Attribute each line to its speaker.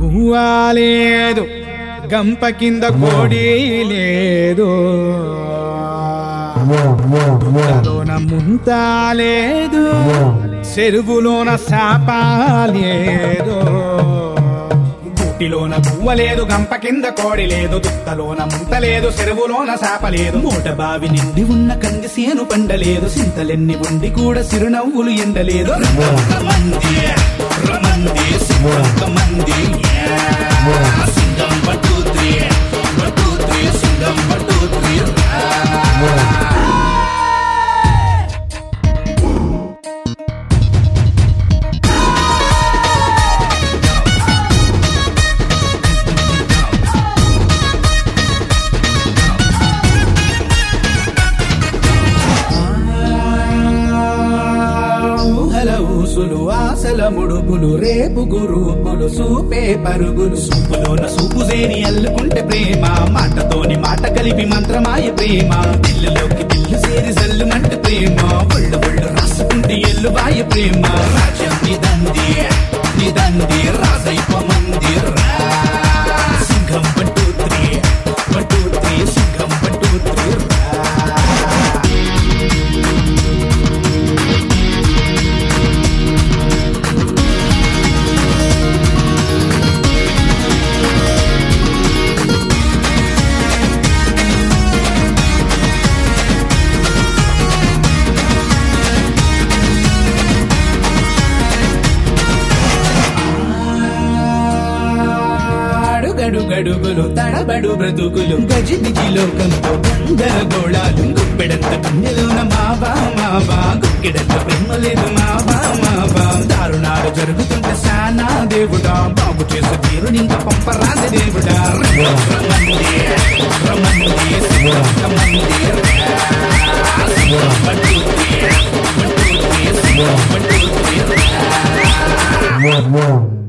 Speaker 1: గువ్వా లేదు గంప కింద కోడి లేదు దుంతలోన ముంత లేదు చెరువులోన సాప లేదు గుట్టిలోన గువ్వ లేదు గంప కింద కోడి లేదు దుత్తలోన ముంత లేదు చెరువులోన సాప లేదు మూట బావి నిండి ఉన్న కంది సేను పండలేదు సింతలెన్ని ఉండి కూడా సిరునవ్వులు ఎండలేదు రమంది రమంది మంది సింగం పట్టు త్రీ పట్టు త్రీ సింగం పట్టు త్రీ ఊహల ఊసులు ఆశల ముడుపులు రేపు గురూపులు సూపే పరుగులు సూపులోన సూపు చేరి అల్లుకుంటే ప్రేమ మాటతోని మాట కలిపి మంత్రమాయ ప్రేమ పిల్లలోకి పిల్లు చేరి జల్లుమంటే ప్రేమ ఒళ్ళు ఒళ్ళు రాసుకుంటే ఎల్లువాయ ప్రేమ రాజ్యం నిదంది నిదంది రాజైప మందిర్ సింహం పట్టు త్రీ పట్టు త్రీ సింహం పట్టు త్రీ అడుగడుగడుగులు తడబడు బ్రతుకులు గజిబిజి లోకంతో గందరగోళాలు గుప్పెడంత కన్నెలోన మావా మావా గుక్కెడంత ప్రేమ లేదు మావా మావా దారుణాలు జరుగుతుంటే సానా దేవుడా బాబు చేసే తీరు ఇంకా పంపరాది దేవుడా రమంది రమంది రమంది పట్టు పట్టు పట్టు
Speaker 2: More, more.